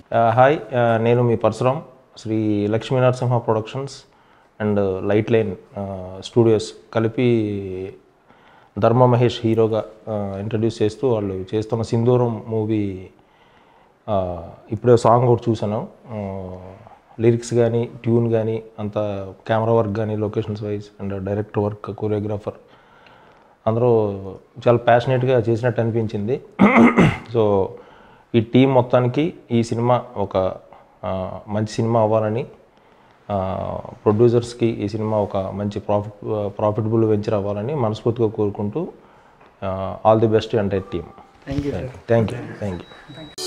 hi నేను మీ Parashuram Shri Lakshmi Narasimha productions and light line studios కలిపి ధర్మ మహేష్ హీరోగా ఇంట్రడ్యూస్ చేస్తూ వాళ్ళు చేస్తున్న సింధూరం మూవీ ఇప్పుడే సాంగ్ ఒకటి చూసాను లిరిక్స్ కానీ ట్యూన్ కానీ అంత కెమెరా వర్క్ కానీ locations wise and director work choreographer అందరూ చాలా ప్యాషనేట్గా చేసినట్టు అనిపించింది సో ఈ టీం మొత్తానికి ఈ సినిమా ఒక ఆ, మంచి సినిమా అవ్వాలని ప్రొడ్యూసర్స్కి ఈ సినిమా ఒక మంచి ప్రాఫిట్ ప్రాఫిటబుల్ వెంచర్ అవ్వాలని మనస్ఫూర్తిగా కోరుకుంటూ ఆల్ ది బెస్ట్ అంటే team thank you sir thank you thank you